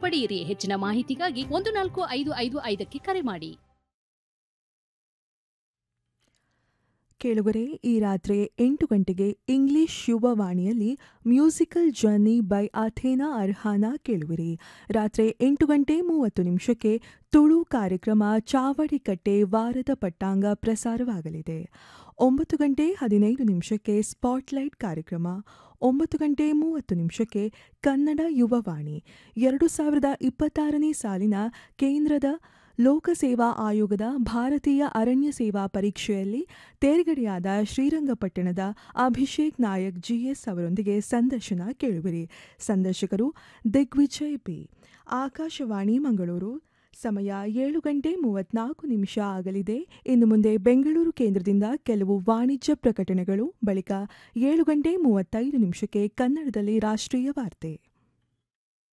ಪಡೆಯಿರಿ ಹೆಚ್ಚಿನ ಮಾಹಿತಿಗಾಗಿ ಒಂದು ನಾಲ್ಕು ಐದು ಐದು ಐದಕ್ಕೆ ಕರೆ ಮಾಡಿ ಕೇಳುಗರೆ ಈ ರಾತ್ರಿ ಎಂಟು ಗಂಟೆಗೆ ಇಂಗ್ಲಿಷ್ ಯುವವಾಣಿಯಲ್ಲಿ musical journey by Athena Arhana ಕೇಳುವಿರಿ ರಾತ್ರಿ ಎಂಟು ಗಂಟೆ ಮೂವತ್ತು ನಿಮಿಷಕ್ಕೆ ತುಳು ಕಾರ್ಯಕ್ರಮ ಚಾವಡಿಕಟ್ಟೆ ವಾರದ ಪಟ್ಟಾಂಗ ಪ್ರಸಾರವಾಗಲಿದೆ ಒಂಬತ್ತು ಗಂಟೆ ಹದಿನೈದು ನಿಮಿಷಕ್ಕೆ ಸ್ಪಾಟ್ಲೈಟ್ ಕಾರ್ಯಕ್ರಮ ಒಂಬತ್ತು ಗಂಟೆ ಮೂವತ್ತು ನಿಮಿಷಕ್ಕೆ ಕನ್ನಡ ಯುವವಾಣಿ ಎರಡು ಸಾವಿರದ ಇಪ್ಪತ್ತಾರನೇ ಸಾಲಿನ ಕೇಂದ್ರದ ಲೋಕಸೇವಾ ಆಯೋಗದ ಭಾರತೀಯ ಅರಣ್ಯ ಸೇವಾ ಪರೀಕ್ಷೆಯಲ್ಲಿ ತೇರ್ಗಡೆಯಾದ ಶ್ರೀರಂಗಪಟ್ಟಣದ ಅಭಿಷೇಕ್ ನಾಯಕ್ ಜಿಎಸ್ ಅವರೊಂದಿಗೆ ಸಂದರ್ಶನ ಕೇಳುವಿರಿ ಸಂದರ್ಶಕರು ದಿಗ್ವಿಜಯ್ ಪಿ ಆಕಾಶವಾಣಿ ಮಂಗಳೂರು ಸಮಯ ಏಳು ಗಂಟೆ ಮೂವತ್ನಾಲ್ಕು ನಿಮಿಷ ಆಗಲಿದೆ ಇನ್ನು ಮುಂದೆ ಬೆಂಗಳೂರು ಕೇಂದ್ರದಿಂದ ಕೆಲವು ವಾಣಿಜ್ಯ ಪ್ರಕಟಣೆಗಳು ಬಳಿಕ ಏಳು ಗಂಟೆ ಮೂವತ್ತೈದು ನಿಮಿಷಕ್ಕೆ ಕನ್ನಡದಲ್ಲಿ ರಾಷ್ಟ್ರೀಯ ವಾರ್ತೆ